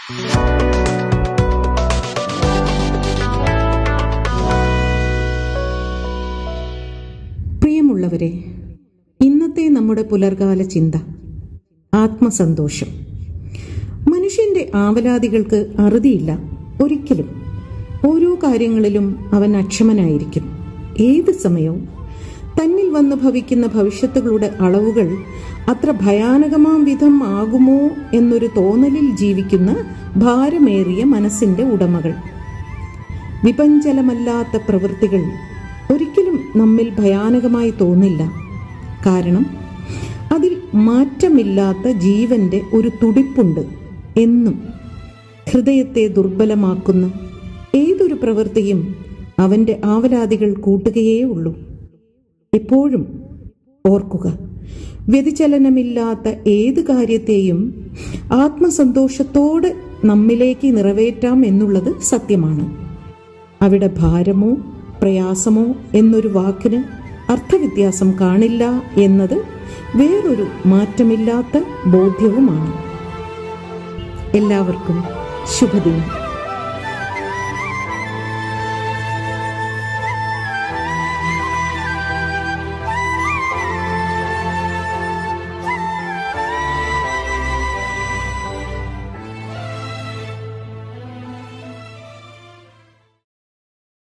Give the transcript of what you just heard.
പ്രിയമുള്ളവരെ ഇന്നത്തെ നമ്മുടെ പുലർകാല ചിന്ത ആത്മസന്തോഷം മനുഷ്യന്റെ ആവലാതികൾക്ക് അറുതിയില്ല ഒരിക്കലും ഓരോ കാര്യങ്ങളിലും അവൻ അക്ഷമനായിരിക്കും ഏത് സമയവും തന്നിൽ വന്നു ഭവിക്കുന്ന ഭവിഷ്യത്തുകളുടെ അളവുകൾ അത്ര ഭയാനകമാം വിധം ആകുമോ എന്നൊരു തോന്നലിൽ ജീവിക്കുന്ന ഭാരമേറിയ മനസ്സിന്റെ ഉടമകൾ വിപഞ്ചലമല്ലാത്ത പ്രവൃത്തികൾ ഒരിക്കലും നമ്മിൽ ഭയാനകമായി തോന്നില്ല കാരണം അതിൽ മാറ്റമില്ലാത്ത ജീവന്റെ ഒരു തുടിപ്പുണ്ട് എന്നും ഹൃദയത്തെ ദുർബലമാക്കുന്ന ഏതൊരു പ്രവൃത്തിയും അവന്റെ ആവലാതികൾ കൂട്ടുകയേ ഉള്ളൂ എപ്പോഴും ഓർക്കുക വ്യതിചലനമില്ലാത്ത ഏത് കാര്യത്തെയും ആത്മസന്തോഷത്തോടെ നമ്മിലേക്ക് നിറവേറ്റാം എന്നുള്ളത് സത്യമാണ് അവിടെ ഭാരമോ പ്രയാസമോ എന്നൊരു വാക്കിന് അർത്ഥവ്യത്യാസം കാണില്ല എന്നത് വേറൊരു മാറ്റമില്ലാത്ത ബോധ്യവുമാണ് എല്ലാവർക്കും ശുഭദിനം